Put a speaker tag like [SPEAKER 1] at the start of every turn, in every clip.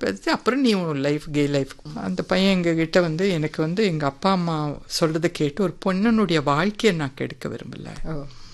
[SPEAKER 1] பார்த்து அப்புறம் நீ உன் லைஃப் கே லைஃப் அந்த பையன் எங்ககிட்ட வந்து எனக்கு வந்து எங்கள் அப்பா அம்மா சொல்கிறத கேட்டு ஒரு பொண்ணனுடைய வாழ்க்கையை நான் கெடுக்க விரும்பல
[SPEAKER 2] ஓ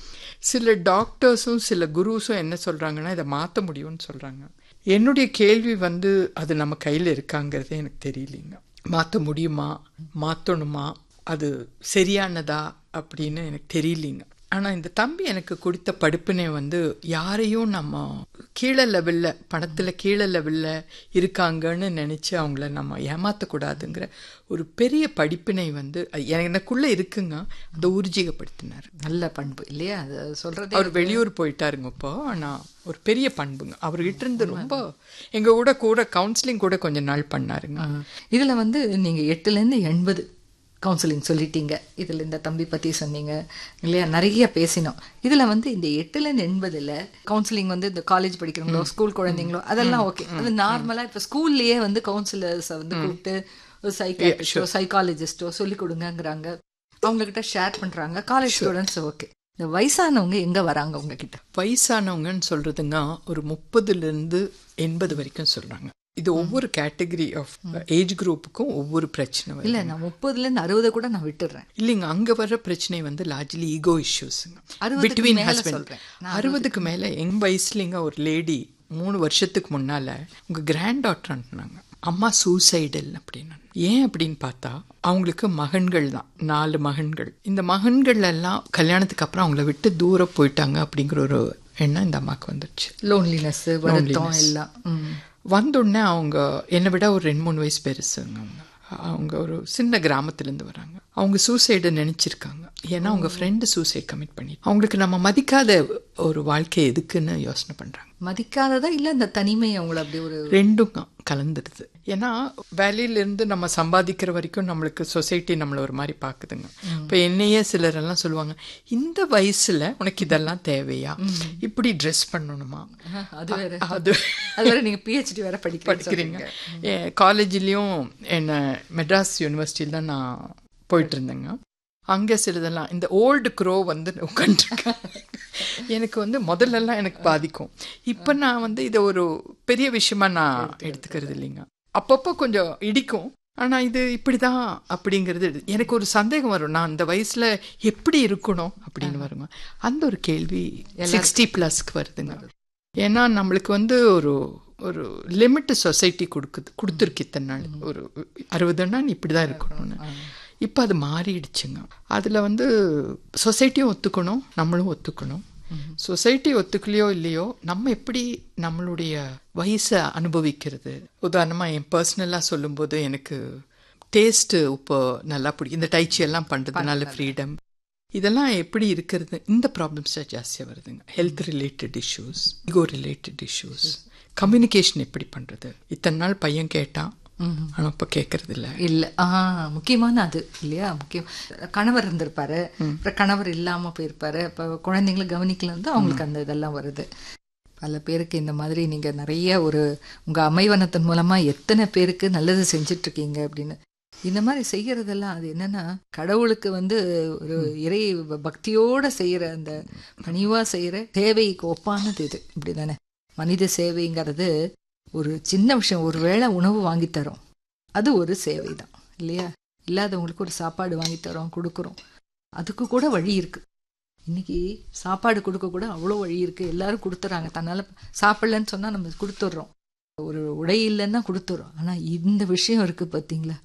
[SPEAKER 1] சில டாக்டர்ஸும் சில குருஸும் என்ன சொல்கிறாங்கன்னா இதை மாற்ற முடியும்னு சொல்கிறாங்க என்னுடைய கேள்வி வந்து அது நம்ம கையில் இருக்காங்கிறதே எனக்கு தெரியலைங்க மாற்ற முடியுமா மாற்றணுமா அது சரியானதா அப்படின்னு எனக்கு தெரியலைங்க ஆனால் இந்த தம்பி எனக்கு கொடுத்த படிப்பினை வந்து யாரையும் நம்ம கீழே லெவலில் பணத்தில் கீழே லெவலில் இருக்காங்கன்னு நினச்சி அவங்கள நம்ம ஏமாற்றக்கூடாதுங்கிற ஒரு பெரிய படிப்பினை வந்து அது எனக்குள்ளே இருக்குங்க அதை ஊர்ஜிகப்படுத்தினார்
[SPEAKER 2] நல்ல பண்பு இல்லையா அது சொல்றதே
[SPEAKER 1] அவர் வெளியூர் போயிட்டாருங்க இப்போ ஆனால் ஒரு பெரிய பண்புங்க அவர்கிட்ட இருந்து ரொம்ப எங்கள் கூட கூட கவுன்சிலிங் கூட கொஞ்ச நாள் பண்ணாருங்க
[SPEAKER 2] ஆ. இதுல வந்து நீங்க எட்டுல இருந்து எண்பது கவுன்சிலிங் சொல்லிட்டீங்க இதுல இந்த தம்பி பத்தி சொன்னீங்க இல்லையா நிறைய பேசினோம் இதுல வந்து இந்த எட்டுல இருந்து எண்பதுல கவுன்சிலிங் வந்து இந்த காலேஜ் படிக்கிறவங்களோ ஸ்கூல் குழந்தைங்களோ அதெல்லாம் ஓகே அது நார்மலா இப்ப ஸ்கூல்லயே வந்து கவுன்சிலர்ஸை வந்து கூப்பிட்டு ஒரு சைக்காட்ரிஸ்டோ சைக்காலஜிஸ்டோ சொல்லி கொடுங்கங்கிறாங்க அவங்க கிட்ட ஷேர் பண்றாங்க காலேஜ் ஸ்டூடெண்ட்ஸ் ஓகே இந்த வயசானவங்க எங்க வராங்க உங்ககிட்ட
[SPEAKER 1] வயசானவங்கன்னு சொல்றதுங்க ஒரு முப்பதுலேருந்து எண்பது வரைக்கும் சொல்றாங்க இது ஒவ்வொரு கேட்டகரி ஆஃப் ஏஜ் குரூப்புக்கும் ஒவ்வொரு பிரச்சனை வரும்
[SPEAKER 2] இல்ல நான் முப்பதுல இருந்து அறுபதை கூட நான் விட்டுடுறேன்
[SPEAKER 1] இல்லைங்க அங்க வர்ற பிரச்சனை வந்து லார்ஜ்லி ஈகோ இஷ்யூஸுங்க
[SPEAKER 2] அறுபதுக்கு
[SPEAKER 1] பிட்வீன்
[SPEAKER 2] மேல
[SPEAKER 1] ஹஸ்பண்ட்
[SPEAKER 2] சொல்றேன்.
[SPEAKER 1] அறுபதுக்கு மேல எங்க வயசுலங்க ஒரு லேடி மூணு வருஷத்துக்கு முன்னால உங்க கிராண்ட் டாட்டர் அனுப்புனாங்க அம்மா சூசைடல் அப்படின்னு ஏன் அப்படின்னு பார்த்தா அவங்களுக்கு மகன்கள் தான் நாலு மகன்கள் இந்த மகன்கள் எல்லாம் கல்யாணத்துக்கு அப்புறம் அவங்கள விட்டு தூரம் போயிட்டாங்க அப்படிங்கிற ஒரு எண்ணம் இந்த அம்மாவுக்கு வந்துருச்சு
[SPEAKER 2] லோன்லினஸ் வருத்தம் எல்லாம் ம்.
[SPEAKER 1] வந்தோடனே அவங்க என்னை விட ஒரு ரெண்டு மூணு வயசு பெருசுங்க அவங்க அவங்க ஒரு சின்ன கிராமத்துலேருந்து வராங்க அவங்க சூசைடை நினச்சிருக்காங்க ஏன்னா அவங்க ஃப்ரெண்டு சூசைட் கமிட் பண்ணி அவங்களுக்கு நம்ம மதிக்காத ஒரு வாழ்க்கை எதுக்குன்னு யோசனை பண்ணுறாங்க
[SPEAKER 2] மதிக்காததா இல்ல இந்த தனிமை அவங்கள அப்படி ஒரு
[SPEAKER 1] ரெண்டும் கலந்துடுது ஏன்னா வேலையிலேருந்து நம்ம சம்பாதிக்கிற வரைக்கும் நம்மளுக்கு சொசைட்டி நம்மளை ஒரு மாதிரி பார்க்குதுங்க இப்போ என்னையே சிலர் எல்லாம் சொல்லுவாங்க இந்த வயசுல உனக்கு இதெல்லாம் தேவையா இப்படி ட்ரெஸ் பண்ணணுமா
[SPEAKER 2] அது வேற
[SPEAKER 1] அது
[SPEAKER 2] அது வேற நீங்க பிஹெச்டி வேற படிக்க
[SPEAKER 1] படிக்கிறீங்க காலேஜ்லேயும் என்ன மெட்ராஸ் யூனிவர்சிட்டியில் தான் நான் போயிட்டு இருந்தேங்க அங்கே சிலதெல்லாம் இந்த ஓல்டு க்ரோ வந்து உட்காந்துருக்கேன் எனக்கு வந்து முதல்லலாம் எனக்கு பாதிக்கும் இப்போ நான் வந்து இதை ஒரு பெரிய விஷயமா நான் எடுத்துக்கிறது இல்லைங்க அப்பப்போ கொஞ்சம் இடிக்கும் ஆனால் இது இப்படி தான் அப்படிங்கிறது எனக்கு ஒரு சந்தேகம் வரும் நான் அந்த வயசில் எப்படி இருக்கணும் அப்படின்னு வருங்க அந்த ஒரு கேள்வி சிக்ஸ்டி ப்ளஸ்க்கு வருதுங்க ஏன்னா நம்மளுக்கு வந்து ஒரு ஒரு லிமிட் சொசைட்டி கொடுக்குது கொடுத்துருக்கு இத்தனை நாள் ஒரு அறுபதுன்னா நீ இப்படி தான் இருக்கணும்னு இப்போ அது மாறிடுச்சுங்க அதில் வந்து சொசைட்டியும் ஒத்துக்கணும் நம்மளும் ஒத்துக்கணும் சொசைட்டி ஒத்துக்கலையோ இல்லையோ நம்ம எப்படி நம்மளுடைய வயசை அனுபவிக்கிறது உதாரணமாக என் பர்சனலாக சொல்லும்போது எனக்கு டேஸ்ட்டு இப்போ நல்லா பிடிக்கும் இந்த டைச்சி எல்லாம் பண்ணுறதுனால ஃப்ரீடம் இதெல்லாம் எப்படி இருக்கிறது இந்த ப்ராப்ளம்ஸ் ஜாஸ்தியாக வருதுங்க health related issues ego related issues communication எப்படி பண்ணுறது இத்தனை நாள் பையன் கேட்டான் ஆனால் இப்போ கேட்கறது இல்லை
[SPEAKER 2] இல்ல ஆ முக்கியமான அது இல்லையா முக்கியம் கணவர் இருந்திருப்பாரு அப்புறம் கணவர் இல்லாம போயிருப்பாரு இப்ப குழந்தைங்களை கவனிக்கல வந்து அவங்களுக்கு அந்த இதெல்லாம் வருது பல பேருக்கு இந்த மாதிரி நீங்க நிறைய ஒரு உங்க அமைவனத்தின் மூலமா எத்தனை பேருக்கு நல்லது செஞ்சுட்டு இருக்கீங்க அப்படின்னு இந்த மாதிரி செய்யறதெல்லாம் அது என்னன்னா கடவுளுக்கு வந்து ஒரு இறை பக்தியோட செய்யற அந்த பணிவா செய்யற சேவைக்கு ஒப்பானது இது இப்படிதானே மனித சேவைங்கிறது ஒரு சின்ன விஷயம் ஒரு வேளை உணவு வாங்கி தரோம் அது ஒரு சேவை தான் இல்லையா இல்லாதவங்களுக்கு ஒரு சாப்பாடு வாங்கி தரோம் கொடுக்குறோம் அதுக்கு கூட வழி இருக்கு இன்னைக்கு சாப்பாடு கொடுக்க கூட அவ்வளோ வழி இருக்கு எல்லாரும் கொடுத்துறாங்க தன்னால சாப்பிடலன்னு சொன்னா நம்ம கொடுத்துட்றோம் ஒரு உடை இல்லைன்னா கொடுத்துட்றோம் ஆனா இந்த விஷயம் இருக்கு பார்த்தீங்களா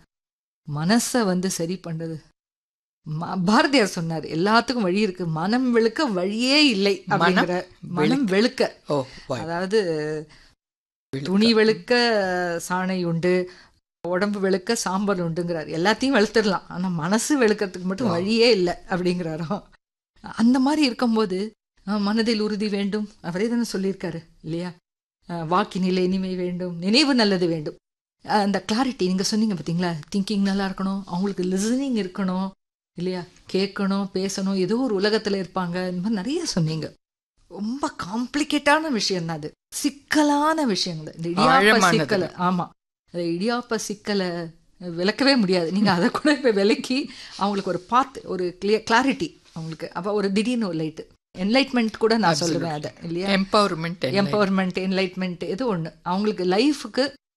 [SPEAKER 2] மனசை வந்து சரி பண்றது ம- பாரதியார் சொன்னார் எல்லாத்துக்கும் வழி இருக்கு மனம் வெளுக்க வழியே இல்லை அப்படிங்கிற மனம் வெளுக்க
[SPEAKER 1] ஓ வாய்
[SPEAKER 2] அதாவது துணி வெளுக்க சாணை உண்டு உடம்பு வெளுக்க சாம்பல் உண்டுங்கிறார் எல்லாத்தையும் வெளுத்துடலாம் ஆனா மனசு வெளுக்கிறதுக்கு மட்டும் வழியே இல்லை அப்படிங்கிறாராம் அந்த மாதிரி இருக்கும்போது அஹ், மனதில் உறுதி வேண்டும் அவரே தானே சொல்லியிருக்காரு இல்லையா அஹ், வாக்கினிலே இனிமை வேண்டும் நினைவு நல்லது வேண்டும் அஹ், அந்த கிளாரிட்டி நீங்க சொன்னீங்க பார்த்தீங்களா திங்கிங் நல்லா இருக்கணும் அவங்களுக்கு லிசனிங் இருக்கணும் இல்லையா கேட்கணும் பேசணும் ஏதோ ஒரு உலகத்துல இருப்பாங்க இந்த மாதிரி நிறைய சொன்னீங்க ரொம்ப காம்ப்ளிகேட்டான விஷயம் தான் அது சிக்கலான விஷயங்கள் இந்த இடியாப்ப
[SPEAKER 1] ஆழமானது.
[SPEAKER 2] சிக்கலை ஆமா அந்த இடியாப்ப சிக்கலை விளக்கவே முடியாது நீங்க அதை கூட இப்ப விளக்கி அவங்களுக்கு ஒரு பாத் ஒரு கிளியர் கிளாரிட்டி அவங்களுக்கு அப்ப ஒரு திடீர்னு ஒரு லைட் என்லைட்மெண்ட் கூட நான் சொல்லுவேன் அதை இல்லையா
[SPEAKER 1] எம்பவர்மெண்ட்
[SPEAKER 2] எம்பவர்மெண்ட் என்லைட்மெண்ட் எது ஒண்ணு அவங்களுக்கு லைஃபுக்கு